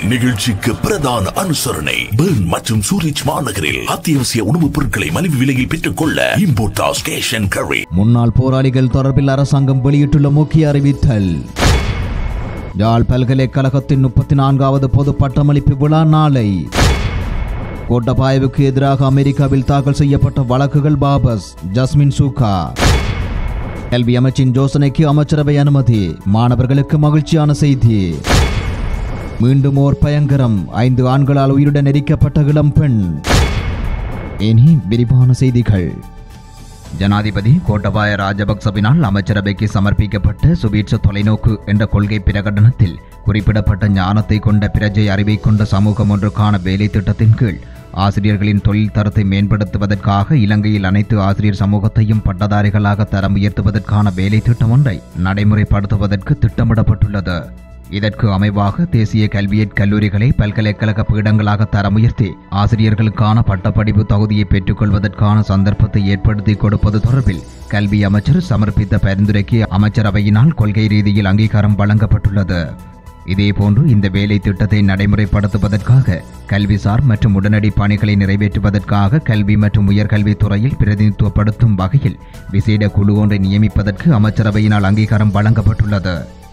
நிகழ்ச்சிக்கு பிரதான அனுசரணை பெர்ன் மற்றும் சூரிச் மாநகரில் அத்தியாவசிய உணவுப் பொருட்களை மலிவு விலையில் பெற்றுக் கொள்ள இம்போர்டாஸ் கேஷ் அண்ட் கரி முன்னாள் போராளிகள் தொடர்பில் அரசாங்கம் வெளியிட்டுள்ள முக்கிய அறிவித்தல் யாழ் பல்கலைக்கழகத்தின் முப்பத்தி நான்காவது பொது பட்டமளிப்பு விழா நாளை கோட்டபாயவுக்கு எதிராக அமெரிக்காவில் தாக்கல் செய்யப்பட்ட வழக்குகள் பாபஸ் ஜஸ்மின் சூகா கல்வி அமைச்சின் யோசனைக்கு அமைச்சரவை அனுமதி மாணவர்களுக்கு மகிழ்ச்சியான செய்தி மீண்டும் ஓர் பயங்கரம் ஐந்து ஆண்களால் உயிருடன் எரிக்கப்பட்ட இளம் பெண் இனி விரிவான செய்திகள் ஜனாதிபதி கோட்டபாய ராஜபக்சவினால் அமைச்சரவைக்கு சமர்ப்பிக்கப்பட்ட சுபீட்ச தொலைநோக்கு என்ற கொள்கை பிரகடனத்தில் குறிப்பிடப்பட்ட ஞானத்தை கொண்ட பிரஜை அறிவை கொண்ட சமூகம் ஒன்றுக்கான வேலை திட்டத்தின் கீழ் ஆசிரியர்களின் தொழில் தரத்தை மேம்படுத்துவதற்காக இலங்கையில் அனைத்து ஆசிரியர் சமூகத்தையும் பட்டதாரிகளாக தரம் உயர்த்துவதற்கான வேலை திட்டம் ஒன்றை நடைமுறைப்படுத்துவதற்கு திட்டமிடப்பட்டுள்ளது இதற்கு அமைவாக தேசிய கல்வியற் கல்லூரிகளை பல்கலைக்கழக பீடங்களாக தரம் உயர்த்தி ஆசிரியர்களுக்கான பட்டப்படிப்பு தகுதியை பெற்றுக்கொள்வதற்கான சந்தர்ப்பத்தை ஏற்படுத்தி கொடுப்பது தொடர்பில் கல்வி அமைச்சர் சமர்ப்பித்த பரிந்துரைக்கு அமைச்சரவையினால் கொள்கை ரீதியில் அங்கீகாரம் வழங்கப்பட்டுள்ளது இதேபோன்று இந்த வேலை திட்டத்தை நடைமுறைப்படுத்துவதற்காக கல்விசார் மற்றும் உடனடி பணிகளை நிறைவேற்றுவதற்காக கல்வி மற்றும் உயர்கல்வித் துறையில் பிரதிநிதித்துவப்படுத்தும் வகையில் விசேட குழு ஒன்றை நியமிப்பதற்கு அமைச்சரவையினால் அங்கீகாரம் வழங்கப்பட்டுள்ளது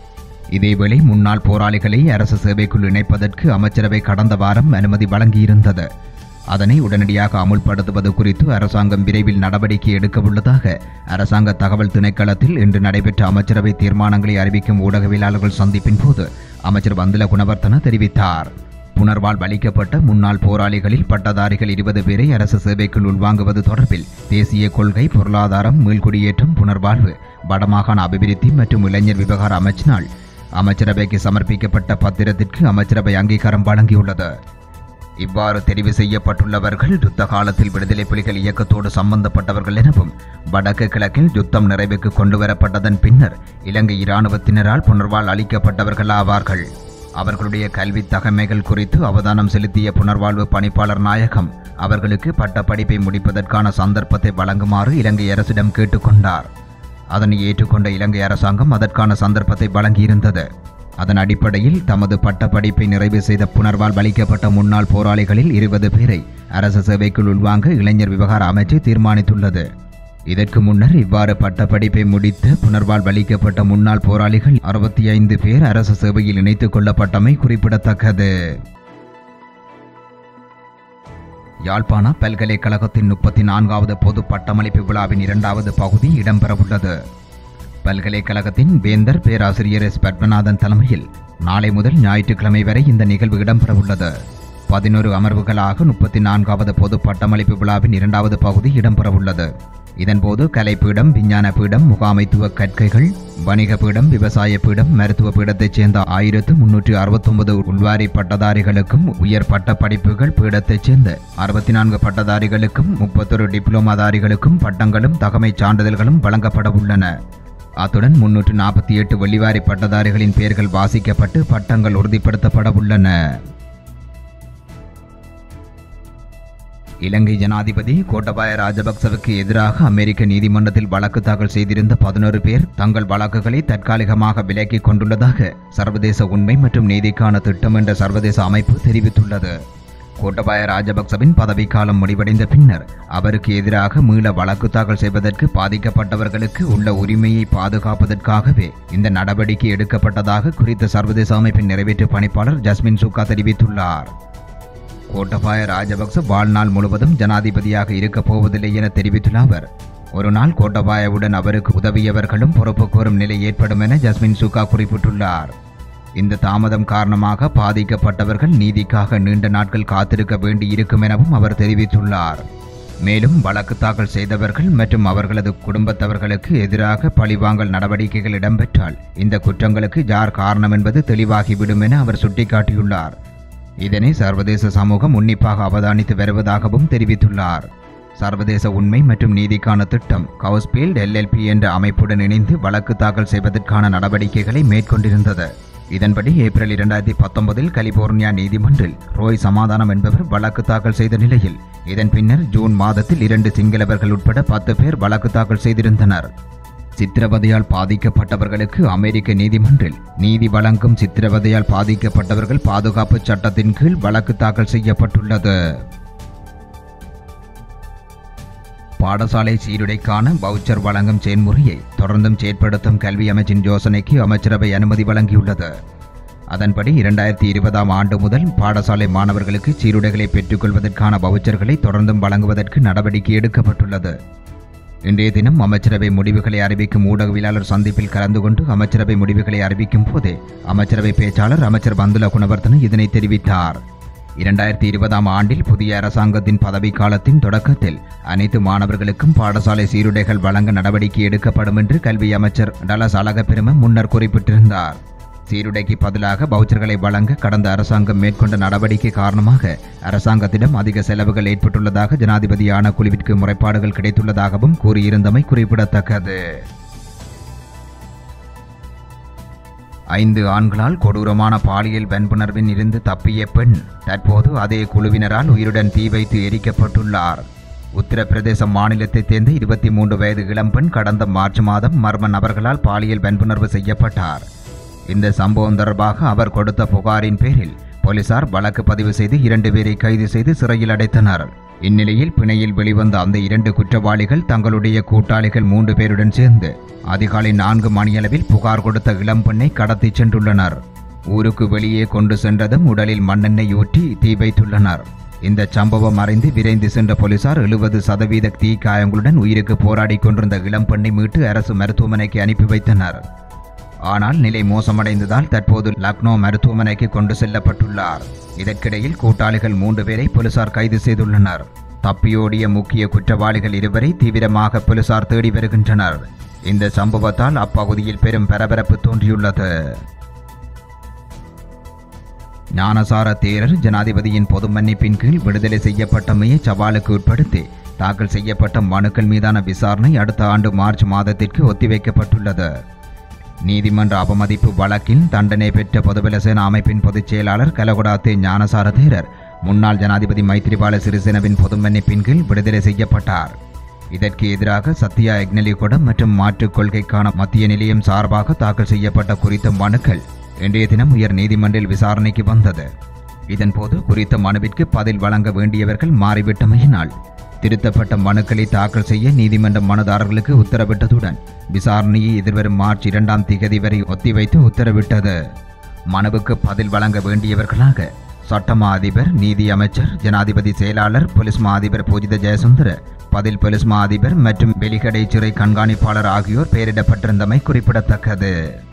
இதேவேளை முன்னாள் போராளிகளை அரசு சேவைக்குள் இணைப்பதற்கு அமைச்சரவை கடந்த வாரம் அனுமதி வழங்கியிருந்தது அதனை உடனடியாக அமுல்படுத்துவது குறித்து அரசாங்கம் விரைவில் நடவடிக்கை எடுக்க உள்ளதாக அரசாங்க தகவல் திணைக்களத்தில் இன்று நடைபெற்ற அமைச்சரவை தீர்மானங்களை அறிவிக்கும் ஊடகவியலாளர்கள் சந்திப்பின் போது அமைச்சர் வந்தல குணவர்த்தன தெரிவித்தார் புனர்வாழ்வு அளிக்கப்பட்ட முன்னாள் போராளிகளில் பட்டதாரிகள் இருபது பேரை அரசு சேவைக்குள் உள்வாங்குவது தொடர்பில் தேசிய கொள்கை பொருளாதாரம் மீள்குடியேற்றம் புனர்வாழ்வு வடமாகாண அபிவிருத்தி மற்றும் இளைஞர் விவகார அமைச்சினால் அமைச்சரவைக்கு சமர்ப்பிக்கப்பட்ட பத்திரத்திற்கு அமைச்சரவை அங்கீகாரம் வழங்கியுள்ளது இவ்வாறு தெரிவு செய்யப்பட்டுள்ளவர்கள் யுத்த காலத்தில் விடுதலை புலிகள் இயக்கத்தோடு சம்பந்தப்பட்டவர்கள் எனவும் வடக்கு கிழக்கில் யுத்தம் நிறைவுக்கு கொண்டுவரப்பட்டதன் பின்னர் இலங்கை இராணுவத்தினரால் புனர்வாழ் அளிக்கப்பட்டவர்கள் ஆவார்கள் அவர்களுடைய கல்வி தகமைகள் குறித்து அவதானம் செலுத்திய புனர்வாழ்வு பணிப்பாளர் நாயகம் அவர்களுக்கு பட்டப்படிப்பை முடிப்பதற்கான சந்தர்ப்பத்தை வழங்குமாறு இலங்கை அரசிடம் கேட்டுக்கொண்டார் அதனை ஏற்றுக்கொண்ட இலங்கை அரசாங்கம் அதற்கான சந்தர்ப்பத்தை வழங்கியிருந்தது அதன் அடிப்படையில் தமது பட்டப்படிப்பை நிறைவு செய்த புனர்வாழ்வு அளிக்கப்பட்ட முன்னாள் போராளிகளில் இருபது பேரை அரசு சேவைக்குள் உள்வாங்க இளைஞர் விவகார அமைச்சு தீர்மானித்துள்ளது இதற்கு முன்னர் இவ்வாறு பட்டப்படிப்பை முடித்த புனர்வாழ்வு அளிக்கப்பட்ட முன்னாள் போராளிகள் அறுபத்தி ஐந்து பேர் அரசு சேவையில் இணைத்துக் கொள்ளப்பட்டமை குறிப்பிடத்தக்கது யாழ்ப்பாண பல்கலைக்கழகத்தின் முப்பத்தி நான்காவது பொது பட்டமளிப்பு விழாவின் இரண்டாவது பகுதி இடம்பெறவுள்ளது பல்கலைக்கழகத்தின் வேந்தர் பேராசிரியர் எஸ் பத்மநாதன் தலைமையில் நாளை முதல் ஞாயிற்றுக்கிழமை வரை இந்த நிகழ்வு இடம்பெறவுள்ளது பதினோரு அமர்வுகளாக முப்பத்தி நான்காவது பொது பட்டமளிப்பு விழாவின் இரண்டாவது பகுதி இடம்பெறவுள்ளது இதன்போது கலைப்பீடம் விஞ்ஞான பீடம் முகாமைத்துவ கற்கைகள் வணிக பீடம் விவசாய பீடம் மருத்துவ பீடத்தைச் சேர்ந்த ஆயிரத்து முன்னூற்றி அறுபத்தொன்பது உள்வாரி பட்டதாரிகளுக்கும் உயர் பட்ட படிப்புகள் பீடத்தைச் சேர்ந்த அறுபத்தி நான்கு பட்டதாரிகளுக்கும் முப்பத்தொரு டிப்ளோமாதாரிகளுக்கும் பட்டங்களும் தகமைச் சான்றிதழ்களும் வழங்கப்பட உள்ளன அத்துடன் முன்னூற்று நாற்பத்தி எட்டு வெள்ளிவாரி பட்டதாரிகளின் பெயர்கள் வாசிக்கப்பட்டு பட்டங்கள் உறுதிப்படுத்தப்பட உள்ளன இலங்கை ஜனாதிபதி கோட்டபாய ராஜபக்சவுக்கு எதிராக அமெரிக்க நீதிமன்றத்தில் வழக்கு தாக்கல் செய்திருந்த பதினோரு பேர் தங்கள் வழக்குகளை தற்காலிகமாக விலக்கிக் கொண்டுள்ளதாக சர்வதேச உண்மை மற்றும் நீதிக்கான திட்டம் என்ற சர்வதேச அமைப்பு தெரிவித்துள்ளது கோட்டபாய ராஜபக்சவின் பதவிக்காலம் முடிவடைந்த பின்னர் அவருக்கு எதிராக மீள வழக்கு தாக்கல் செய்வதற்கு பாதிக்கப்பட்டவர்களுக்கு உள்ள உரிமையை பாதுகாப்பதற்காகவே இந்த நடவடிக்கை எடுக்கப்பட்டதாக குறித்த சர்வதேச அமைப்பின் நிறைவேற்று பணிப்பாளர் ஜஸ்மின் சுக்கா தெரிவித்துள்ளார் கோட்டபாய ராஜபக்ச வாழ்நாள் முழுவதும் ஜனாதிபதியாக இருக்கப் போவதில்லை என தெரிவித்துள்ள அவர் ஒரு நாள் கோட்டபாயவுடன் அவருக்கு உதவியவர்களும் பொறுப்பு கோரும் நிலை ஏற்படும் என ஜஸ்மின் சுகா குறிப்பிட்டுள்ளார் இந்த தாமதம் காரணமாக பாதிக்கப்பட்டவர்கள் நீதிக்காக நீண்ட நாட்கள் காத்திருக்க வேண்டியிருக்கும் எனவும் அவர் தெரிவித்துள்ளார் மேலும் வழக்கு தாக்கல் செய்தவர்கள் மற்றும் அவர்களது குடும்பத்தவர்களுக்கு எதிராக பழிவாங்கல் நடவடிக்கைகள் இடம்பெற்றால் இந்த குற்றங்களுக்கு யார் காரணம் என்பது தெளிவாகிவிடும் என அவர் சுட்டிக்காட்டியுள்ளார் இதனை சர்வதேச சமூகம் உன்னிப்பாக அவதானித்து வருவதாகவும் தெரிவித்துள்ளார் சர்வதேச உண்மை மற்றும் நீதிக்கான திட்டம் கவுஸ்பீல்ட் எல்எல்பி என்ற அமைப்புடன் இணைந்து வழக்கு தாக்கல் செய்வதற்கான நடவடிக்கைகளை மேற்கொண்டிருந்தது இதன்படி ஏப்ரல் இரண்டாயிரத்தி பத்தொன்பதில் கலிபோர்னியா நீதிமன்றில் ரோய் சமாதானம் என்பவர் வழக்கு தாக்கல் செய்த நிலையில் இதன் பின்னர் ஜூன் மாதத்தில் இரண்டு சிங்களவர்கள் உட்பட பத்து பேர் வழக்கு தாக்கல் செய்திருந்தனர் சித்திரவதையால் பாதிக்கப்பட்டவர்களுக்கு அமெரிக்க நீதிமன்றில் நீதி வழங்கும் சித்திரவதையால் பாதிக்கப்பட்டவர்கள் பாதுகாப்பு சட்டத்தின் கீழ் வழக்கு தாக்கல் செய்யப்பட்டுள்ளது பாடசாலை சீருடைக்கான வவுச்சர் வழங்கும் செயல்முறையை தொடர்ந்தும் செயற்படுத்தும் கல்வி அமைச்சின் யோசனைக்கு அமைச்சரவை அனுமதி வழங்கியுள்ளது அதன்படி இரண்டாயிரத்தி இருபதாம் ஆண்டு முதல் பாடசாலை மாணவர்களுக்கு சீருடைகளை பெற்றுக்கொள்வதற்கான வவுச்சர்களை தொடர்ந்தும் வழங்குவதற்கு நடவடிக்கை எடுக்கப்பட்டுள்ளது இன்றைய தினம் அமைச்சரவை முடிவுகளை அறிவிக்கும் ஊடகவியலாளர் சந்திப்பில் கலந்து கொண்டு அமைச்சரவை முடிவுகளை அறிவிக்கும் போதே அமைச்சரவை பேச்சாளர் அமைச்சர் பந்துல குணவர்த்தன இதனை தெரிவித்தார் இரண்டாயிரத்தி இருபதாம் ஆண்டில் புதிய அரசாங்கத்தின் பதவிக்காலத்தின் தொடக்கத்தில் அனைத்து மாணவர்களுக்கும் பாடசாலை சீருடைகள் வழங்க நடவடிக்கை எடுக்கப்படும் என்று கல்வி அமைச்சர் டலஸ் அழகப்பெரும முன்னர் குறிப்பிட்டிருந்தார் சீருடைக்கு பதிலாக பவுச்சர்களை வழங்க கடந்த அரசாங்கம் மேற்கொண்ட நடவடிக்கை காரணமாக அரசாங்கத்திடம் அதிக செலவுகள் ஏற்பட்டுள்ளதாக ஜனாதிபதி ஆணைக்குழுவிற்கு முறைப்பாடுகள் கிடைத்துள்ளதாகவும் கூறியிருந்தமை குறிப்பிடத்தக்கது ஐந்து ஆண்களால் கொடூரமான பாலியல் வன்புணர்வின் இருந்து தப்பிய பெண் தற்போது அதே குழுவினரால் உயிருடன் தீ வைத்து எரிக்கப்பட்டுள்ளார் உத்தரப்பிரதேச மாநிலத்தைச் சேர்ந்த இருபத்தி மூன்று வயது இளம்பெண் கடந்த மார்ச் மாதம் மர்ம நபர்களால் பாலியல் வன்புணர்வு செய்யப்பட்டார் இந்த சம்பவம் தொடர்பாக அவர் கொடுத்த புகாரின் பேரில் போலீசார் வழக்கு பதிவு செய்து இரண்டு பேரை கைது செய்து சிறையில் அடைத்தனர் இந்நிலையில் பிணையில் வெளிவந்த அந்த இரண்டு குற்றவாளிகள் தங்களுடைய கூட்டாளிகள் மூன்று பேருடன் சேர்ந்து அதிகாலை நான்கு மணியளவில் புகார் கொடுத்த இளம்பெண்ணை கடத்திச் சென்றுள்ளனர் ஊருக்கு வெளியே கொண்டு சென்றதும் உடலில் மண்ணெண்ணெய் ஊற்றி தீ வைத்துள்ளனர் இந்த சம்பவம் அறிந்து விரைந்து சென்ற போலீசார் எழுபது சதவீத தீ காயங்களுடன் உயிருக்கு போராடிக் கொண்டிருந்த இளம்பெண்ணை மீட்டு அரசு மருத்துவமனைக்கு அனுப்பி வைத்தனர் ஆனால் நிலை மோசமடைந்ததால் தற்போது லக்னோ மருத்துவமனைக்கு கொண்டு செல்லப்பட்டுள்ளார் இதற்கிடையில் கூட்டாளிகள் மூன்று பேரை போலீசார் கைது செய்துள்ளனர் தப்பியோடிய முக்கிய குற்றவாளிகள் இருவரை தீவிரமாக போலீசார் தேடி வருகின்றனர் இந்த சம்பவத்தால் அப்பகுதியில் பெரும் பரபரப்பு தோன்றியுள்ளது ஞானசார தேரர் ஜனாதிபதியின் பொது மன்னிப்பின் கீழ் விடுதலை செய்யப்பட்டமையை சவாலுக்கு உட்படுத்தி தாக்கல் செய்யப்பட்ட மனுக்கள் மீதான விசாரணை அடுத்த ஆண்டு மார்ச் மாதத்திற்கு ஒத்திவைக்கப்பட்டுள்ளது நீதிமன்ற அவமதிப்பு வழக்கில் தண்டனை பெற்ற பொதுபல சேனா அமைப்பின் பொதுச் செயலாளர் கலகுடாத்தே ஞானசார தேரர் முன்னாள் ஜனாதிபதி மைத்ரிபால சிறிசேனவின் பொது மன்னிப்பின் கீழ் விடுதலை செய்யப்பட்டார் இதற்கு எதிராக சத்யா எக்னலிகொடம் மற்றும் மாற்றுக் கொள்கைக்கான மத்திய நிலையம் சார்பாக தாக்கல் செய்யப்பட்ட குறித்த மனுக்கள் இன்றைய தினம் உயர் நீதிமன்றில் விசாரணைக்கு வந்தது இதன்போது குறித்த மனுவிற்கு பதில் வழங்க வேண்டியவர்கள் மாறிவிட்டமையினால் திருத்தப்பட்ட மனுக்களை தாக்கல் செய்ய நீதிமன்ற மனுதாரர்களுக்கு உத்தரவிட்டதுடன் விசாரணையை எதிர்வரும் மார்ச் இரண்டாம் திகதி வரை ஒத்திவைத்து உத்தரவிட்டது மனுவுக்கு பதில் வழங்க வேண்டியவர்களாக சட்டமா அதிபர் நீதி அமைச்சர் ஜனாதிபதி செயலாளர் போலீஸ் மா அதிபர் பூஜித ஜெயசுந்தர பதில் போலீஸ் மா அதிபர் மற்றும் வெளிக்கடை சிறை கண்காணிப்பாளர் ஆகியோர் பெயரிடப்பட்டிருந்தமை குறிப்பிடத்தக்கது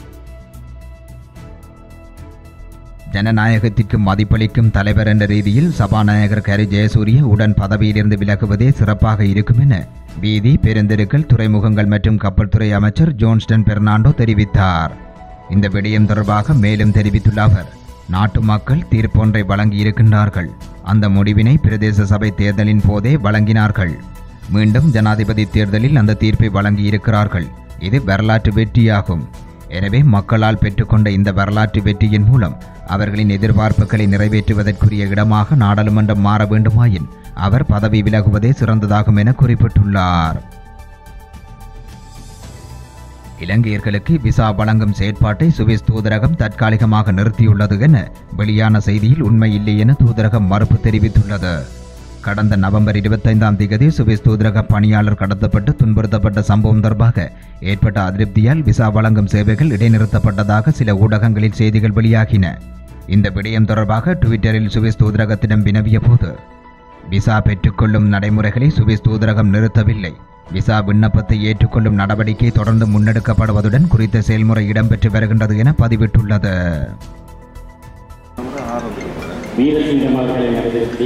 ஜனநாயகத்திற்கு மதிப்பளிக்கும் தலைவர் என்ற ரீதியில் சபாநாயகர் கரி ஜெயசூரிய உடன் பதவியிலிருந்து விலகுவதே சிறப்பாக இருக்கும் என வீதி பெருந்தெருக்கள் துறைமுகங்கள் மற்றும் கப்பல் துறை அமைச்சர் ஜோன்ஸ்டன் பெர்னாண்டோ தெரிவித்தார் இந்த விடயம் தொடர்பாக மேலும் தெரிவித்துள்ள அவர் நாட்டு மக்கள் தீர்ப்பொன்றை வழங்கியிருக்கின்றார்கள் அந்த முடிவினை பிரதேச சபை தேர்தலின் போதே வழங்கினார்கள் மீண்டும் ஜனாதிபதி தேர்தலில் அந்த தீர்ப்பை வழங்கியிருக்கிறார்கள் இது வரலாற்று வெற்றியாகும் எனவே மக்களால் பெற்றுக்கொண்ட இந்த வரலாற்று வெற்றியின் மூலம் அவர்களின் எதிர்பார்ப்புகளை நிறைவேற்றுவதற்குரிய இடமாக நாடாளுமன்றம் மாற வேண்டுமாயின் அவர் பதவி விலகுவதே சிறந்ததாகும் என குறிப்பிட்டுள்ளார் இலங்கையர்களுக்கு விசா வழங்கும் செயற்பாட்டை சுவிஸ் தூதரகம் தற்காலிகமாக நிறுத்தியுள்ளது என வெளியான செய்தியில் உண்மை இல்லை என தூதரகம் மறுப்பு தெரிவித்துள்ளது கடந்த நவம்பர் இருபத்தைந்தாம் தேதி சுவிஸ் தூதரக பணியாளர் கடத்தப்பட்டு துன்புறுத்தப்பட்ட சம்பவம் தொடர்பாக ஏற்பட்ட அதிருப்தியால் விசா வழங்கும் சேவைகள் இடைநிறுத்தப்பட்டதாக சில ஊடகங்களில் செய்திகள் வெளியாகின இந்த விடயம் தொடர்பாக ட்விட்டரில் சுவிஸ் தூதரகத்திடம் வினவிய போது விசா பெற்றுக்கொள்ளும் நடைமுறைகளை சுவிஸ் தூதரகம் நிறுத்தவில்லை விசா விண்ணப்பத்தை ஏற்றுக்கொள்ளும் நடவடிக்கை தொடர்ந்து முன்னெடுக்கப்படுவதுடன் குறித்த செயல்முறை இடம்பெற்று வருகின்றது என பதிவிட்டுள்ளது வீரசிங்கம் அவர்களை வரவேற்று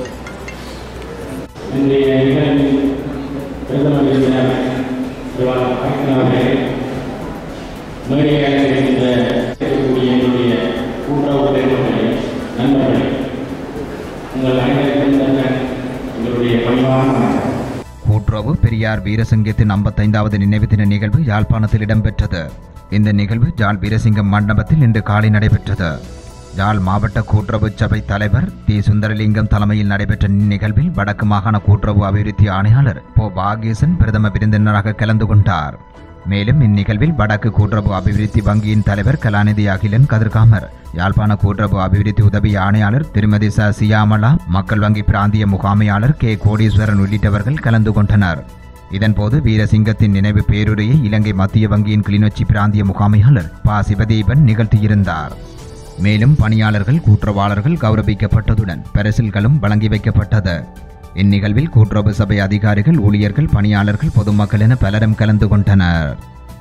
இன்றைய நிகழ்வின் பிரதம விருந்தினர் சிவான பாக்கியன் அவர்களே மேடையாக இருக்கின்ற இருக்கக்கூடிய என்னுடைய கூட்டுறவு பெருமக்களே நண்பர்களே உங்கள் அனைவருக்கும் தந்த எங்களுடைய பணிவான வணக்கம். கூட்டுறவு பெரியார் வீரசிங்கத்தின் ஐம்பத்தைந்தாவது நினைவு தின நிகழ்வு யாழ்ப்பாணத்தில் இடம்பெற்றது இந்த நிகழ்வு ஜாழ் வீரசிங்கம் மண்டபத்தில் இன்று காலை நடைபெற்றது ஜாழ் மாவட்ட கூட்டுறவு சபை தலைவர் தி சுந்தரலிங்கம் தலைமையில் நடைபெற்ற இந்நிகழ்வில் வடக்கு மாகாண கூட்டுறவு அபிவிருத்தி ஆணையாளர் போ பாகேசன் பிரதம விருந்தினராக கலந்து கொண்டார் மேலும் இந்நிகழ்வில் வடக்கு கூட்டுறவு அபிவிருத்தி வங்கியின் தலைவர் கலாநிதி அகிலன் கதிர்காமர் யாழ்ப்பாண கூட்டுறவு அபிவிருத்தி உதவி ஆணையாளர் திருமதி ச சியாமலா மக்கள் வங்கி பிராந்திய முகாமையாளர் கே கோடீஸ்வரன் உள்ளிட்டவர்கள் கலந்து கொண்டனர் இதன்போது வீரசிங்கத்தின் நினைவு பேருரையை இலங்கை மத்திய வங்கியின் கிளிநொச்சி பிராந்திய முகாமையாளர் ப சிவதீபன் நிகழ்த்தியிருந்தார் மேலும் பணியாளர்கள் கூட்டுறவாளர்கள் கௌரவிக்கப்பட்டதுடன் பரிசில்களும் வழங்கி வைக்கப்பட்டது இந்நிகழ்வில் கூட்டுறவு சபை அதிகாரிகள் ஊழியர்கள் பணியாளர்கள் பொதுமக்கள் என பலரும் கலந்து கொண்டனர்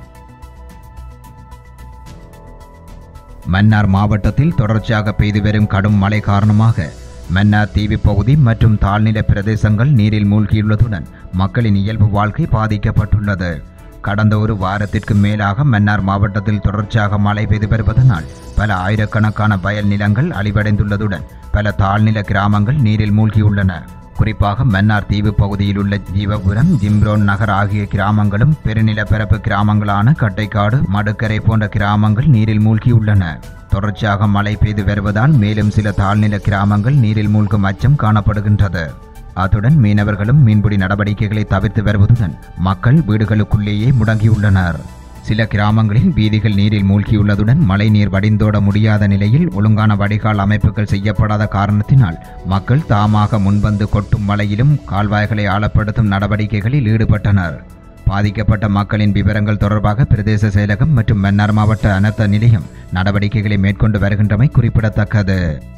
மன்னார் மாவட்டத்தில் தொடர்ச்சியாக பெய்து வரும் கடும் மழை காரணமாக மன்னார் தீவு பகுதி மற்றும் தாழ்நில பிரதேசங்கள் நீரில் மூழ்கியுள்ளதுடன் மக்களின் இயல்பு வாழ்க்கை பாதிக்கப்பட்டுள்ளது கடந்த ஒரு வாரத்திற்கு மேலாக மன்னார் மாவட்டத்தில் தொடர்ச்சியாக மழை பெய்து வருவதனால் பல ஆயிரக்கணக்கான வயல் நிலங்கள் அழிவடைந்துள்ளதுடன் பல தாழ்நில கிராமங்கள் நீரில் மூழ்கியுள்ளன குறிப்பாக மன்னார் தீவு பகுதியில் உள்ள ஜீவபுரம் ஜிம்ரோன் நகர் ஆகிய கிராமங்களும் பெருநிலப்பரப்பு கிராமங்களான கட்டைக்காடு மடுக்கரை போன்ற கிராமங்கள் நீரில் மூழ்கியுள்ளன தொடர்ச்சியாக மழை பெய்து வருவதால் மேலும் சில தாழ்நில கிராமங்கள் நீரில் மூழ்கும் அச்சம் காணப்படுகின்றது அத்துடன் மீனவர்களும் மீன்பிடி நடவடிக்கைகளை தவிர்த்து வருவதுடன் மக்கள் வீடுகளுக்குள்ளேயே முடங்கியுள்ளனர் சில கிராமங்களில் வீதிகள் நீரில் மூழ்கியுள்ளதுடன் மழைநீர் வடிந்தோட முடியாத நிலையில் ஒழுங்கான வடிகால் அமைப்புகள் செய்யப்படாத காரணத்தினால் மக்கள் தாமாக முன்வந்து கொட்டும் மழையிலும் கால்வாய்களை ஆழப்படுத்தும் நடவடிக்கைகளில் ஈடுபட்டனர் பாதிக்கப்பட்ட மக்களின் விவரங்கள் தொடர்பாக பிரதேச செயலகம் மற்றும் மன்னார் மாவட்ட அனர்த்த நிலையம் நடவடிக்கைகளை மேற்கொண்டு வருகின்றமை குறிப்பிடத்தக்கது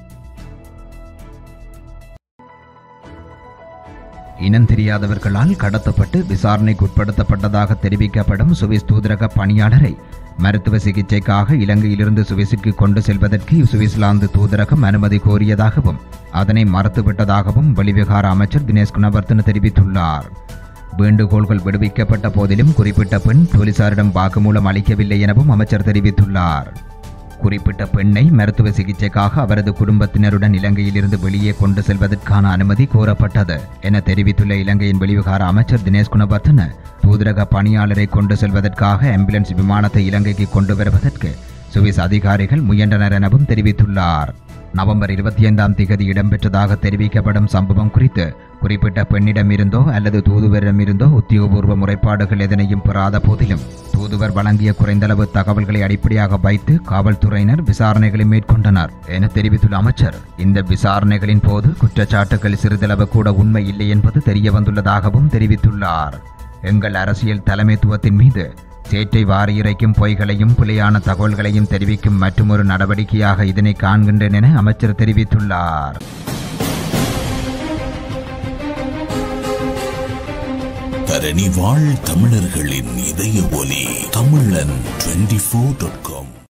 இனம் தெரியாதவர்களால் கடத்தப்பட்டு விசாரணைக்கு உட்படுத்தப்பட்டதாக தெரிவிக்கப்படும் சுவிஸ் தூதரக பணியாளரை மருத்துவ சிகிச்சைக்காக இலங்கையிலிருந்து சுவிஸுக்கு கொண்டு செல்வதற்கு சுவிட்சர்லாந்து தூதரகம் அனுமதி கோரியதாகவும் அதனை மறுத்துவிட்டதாகவும் வெளிவிகார அமைச்சர் தினேஷ் குணவர்த்தன தெரிவித்துள்ளார் வேண்டுகோள்கள் விடுவிக்கப்பட்ட போதிலும் குறிப்பிட்ட பெண் போலீசாரிடம் வாக்குமூலம் அளிக்கவில்லை எனவும் அமைச்சர் தெரிவித்துள்ளார் குறிப்பிட்ட பெண்ணை மருத்துவ சிகிச்சைக்காக அவரது குடும்பத்தினருடன் இலங்கையிலிருந்து வெளியே கொண்டு செல்வதற்கான அனுமதி கோரப்பட்டது என தெரிவித்துள்ள இலங்கையின் வெளிவிகார அமைச்சர் தினேஷ் குணவர்த்தன தூதரக பணியாளரை கொண்டு செல்வதற்காக ஆம்புலன்ஸ் விமானத்தை இலங்கைக்கு கொண்டு வருவதற்கு சுவிஸ் அதிகாரிகள் முயன்றனர் எனவும் தெரிவித்துள்ளார் நவம்பர் இருபத்தி ஐந்தாம் திகதி இடம்பெற்றதாக தெரிவிக்கப்படும் சம்பவம் குறித்து குறிப்பிட்ட பெண்ணிடமிருந்தோ அல்லது தூதுவரிடமிருந்தோ உத்தியோகபூர்வ முறைப்பாடுகள் எதனையும் பெறாத போதிலும் தூதுவர் வழங்கிய குறைந்தளவு தகவல்களை அடிப்படையாக வைத்து காவல்துறையினர் விசாரணைகளை மேற்கொண்டனர் என தெரிவித்துள்ள அமைச்சர் இந்த விசாரணைகளின் போது குற்றச்சாட்டுகள் சிறிதளவு கூட உண்மை இல்லை என்பது தெரிய வந்துள்ளதாகவும் தெரிவித்துள்ளார் எங்கள் அரசியல் தலைமைத்துவத்தின் மீது சேற்றை வாரி இறைக்கும் பொய்களையும் புலியான தகவல்களையும் தெரிவிக்கும் மற்றுமொரு நடவடிக்கையாக இதனை காண்கின்றேன் என அமைச்சர் தெரிவித்துள்ளார் தரணி வாழ் தமிழர்களின் இதய ஒலி தமிழன் டுவெண்டி ஃபோர் டாட் காம்